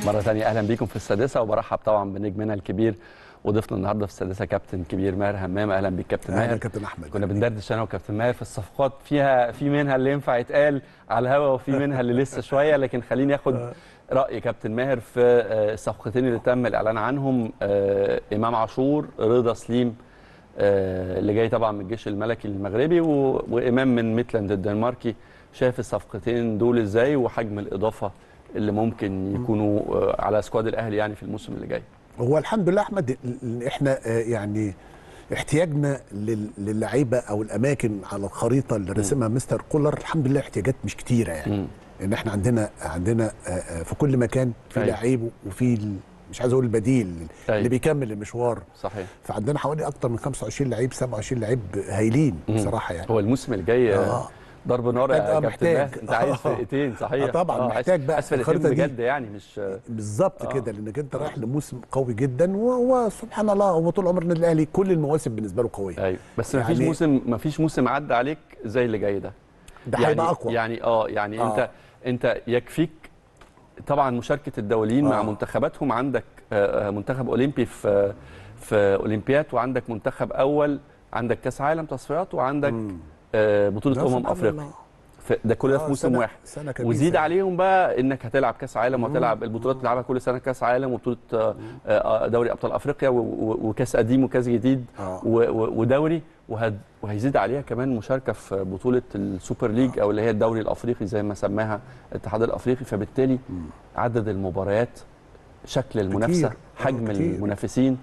مرة تانية أهلا بيكم في السادسة وبرحب طبعا بنجمنا الكبير وضيفنا النهارده في السادسة كابتن كبير ماهر همام أهلا بيك كابتن اهلا ماهر كابتن احمد كنا بندردش أنا وكابتن ماهر في الصفقات فيها في منها اللي ينفع يتقال على الهوا وفي منها اللي لسه شوية لكن خليني آخد رأي كابتن ماهر في آه، الصفقتين اللي تم الإعلان عنهم آه، إمام عاشور رضا سليم آه، اللي جاي طبعا من الجيش الملكي المغربي و- وإمام من ميتلاند الدنماركي شايف الصفقتين دول إزاي وحجم الإضافة اللي ممكن يكونوا آه، على سكواد الأهلي يعني في الموسم اللي جاي هو الحمد لله احمد ال- ال- احنا آه، يعني احتياجنا لل- للعيبه او الاماكن على الخريطه اللي رسمها مستر كولر الحمد لله احتياجات مش كتيره يعني مم. ان احنا عندنا عندنا آه، آه، في كل مكان في أيوة. لعيب وفي ال- مش عايز اقول البديل أيوة. اللي بيكمل المشوار صحيح فعندنا حوالي اكتر من 25 لعيب 27 لعيب هايلين مم. بصراحه يعني هو الموسم اللي جاي آه، آه. ضرب نار محتاج- يا آه، كابتن محتاج. ماهر انت عايز آه. فرقتين صحيح آه، طبعاً، عايز- محتاج بقى عايز فرقتين الخريطة دي. بجد يعني مش بالظبط آه. كده لانك انت رايح لموسم قوي جدا وهو سبحان الله هو طول عمر النادي الاهلي كل المواسم بالنسبه له قويه ايوه بس ما فيش يعني- موسم ما فيش موسم عدى عليك زي اللي جاي ده ده يعني هيبقى اقوى يعني اه يعني آه. انت انت يكفيك طبعا مشاركه الدوليين مع آه. منتخباتهم عندك آه، آه، منتخب اولمبي في في اولمبياد وعندك منتخب اول عندك كاس عالم تصفيات وعندك مم. آه، بطوله لا، امم سبحان افريقيا الله. ف- ده كل ده في آه، موسم سنة- واحد سنة كبيسة وزيد يعني. عليهم بقى انك هتلعب كاس عالم وهتلعب البطولات اللي بتلعبها كل سنه كاس عالم وبطوله آه، آه، دوري ابطال افريقيا و- و- وكاس قديم وكاس جديد آه. و- و- ودوري وهد- وهيزيد عليها كمان مشاركه في بطوله السوبر ليج او اللي هي الدوري الافريقي زي ما سماها الاتحاد الافريقي فبالتالي عدد المباريات شكل المنافسه كتير. آه، حجم كتير. المنافسين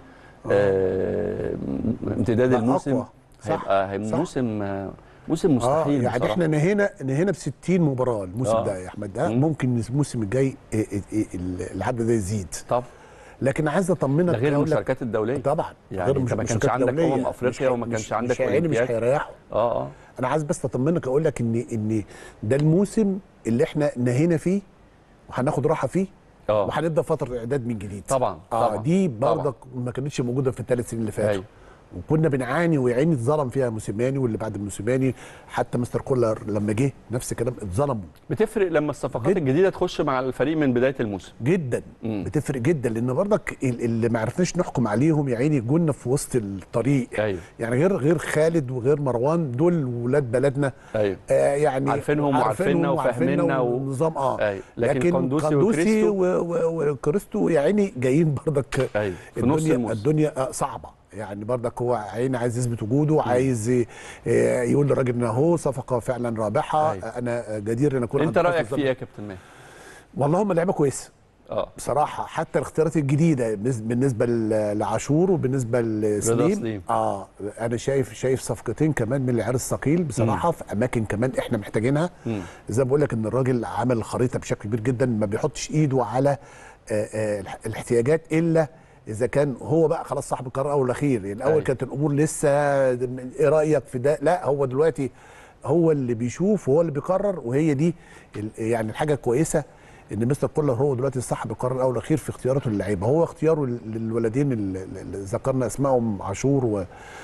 آه، م- امتداد لا، الموسم أقوى. صح، هيبقى هيبقى صح. موسم آه، موسم اه مستحيل يعني بصراحة. احنا نهينا نهينا ب 60 مباراه الموسم آه. ده يا احمد ده مم. ممكن الموسم الجاي إيه إيه إيه العدد ده يزيد طب لكن عايز اطمنك ده غير أقول لك- المشاركات الدوليه طبعا يعني أنت ما كانش المشاركات عندك الدولية. أمم أفريقيا مش هي- وما مش- كانش عندك مش يعني مش أولمبياد. هيريحوا اه اه انا عايز بس اطمنك اقول لك ان ان ده الموسم اللي احنا نهينا فيه وهناخد راحه فيه اه وهنبدا فتره اعداد من جديد طبعا اه طبعا دي طبعاً. برضك ما كانتش موجوده في الثلاث سنين اللي فاتوا أيوة. وكنا بنعاني ويعيني اتظلم فيها موسيماني واللي بعد موسيماني حتى مستر كولر لما جه نفس الكلام اتظلموا بتفرق لما الصفقات جدا. الجديده تخش مع الفريق من بدايه الموسم جدا مم. بتفرق جدا لان برضك ال- اللي ما عرفناش نحكم عليهم يا عيني جولنا في وسط الطريق ايوه يعني غير غير خالد وغير مروان دول ولاد بلدنا ايوه آه يعني عارفينهم وعارفيننا وفاهميننا و- ونظام اه أيوة. لكن لكن قندوسي قندوسي وكريستو؟ و- و- وكريستو يا عيني جايين برضك ايوه في نص الدنيا الموسم الدنيا آه، صعبه يعني برضك هو عيني عايز يثبت وجوده عايز ي- آه، يقول للراجل ان اهو صفقه فعلا رابحه أيوة. انا جدير ان اكون انت عند رايك حسن في ايه ظن. يا كابتن ماهر؟ والله هم لعيبه كويسه اه بصراحه حتى الاختيارات الجديده بس- بالنسبه ل- لعاشور وبالنسبه لسليم سليم. اه انا شايف شايف صفقتين كمان من العيار الثقيل بصراحه في اماكن كمان احنا محتاجينها مم. زي ما بقول لك ان الراجل عمل الخريطه بشكل كبير جدا ما بيحطش ايده على آه، آه، الح- الاحتياجات الا اذا كان هو بقى خلاص صاحب القرار الاول والاخير يعني الاول أيوة. كانت الامور لسه ايه رايك في ده لا هو دلوقتي هو اللي بيشوف وهو اللي بيقرر وهي دي ال- يعني الحاجه الكويسه ان مستر كولر هو دلوقتي صاحب القرار الاول والاخير في اختياراته للعيبه هو اختياره لل- للولدين اللي اللي ذكرنا اسمائهم عاشور و-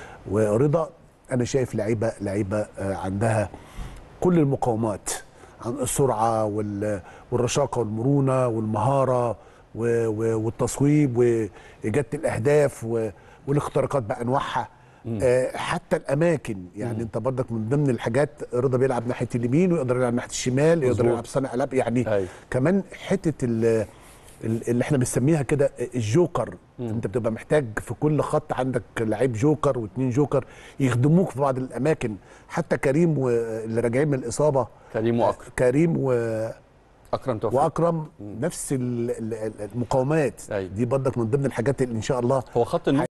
ورضا انا شايف لعيبه لعيبه آه، عندها كل المقومات عن السرعه وال- والرشاقه والمرونه والمهاره و- و- والتصويب واجاده الاهداف و- والاختراقات بانواعها آه، حتى الاماكن يعني انت برضك من ضمن الحاجات رضا بيلعب ناحيه اليمين ويقدر يلعب ناحيه الشمال يقدر مظبوط. يلعب صانع العاب يعني أيوة. كمان حته ال- ال- اللي احنا بنسميها كده الجوكر انت بتبقى محتاج في كل خط عندك لعيب جوكر واثنين جوكر يخدموك في بعض الاماكن حتى كريم و- اللي راجعين من الاصابه كريم واكرم كريم و... اكرم توفيق واكرم نفس ال- ال- المقاومات أيوة. دي برضك من ضمن الحاجات اللي ان شاء الله هو خط النص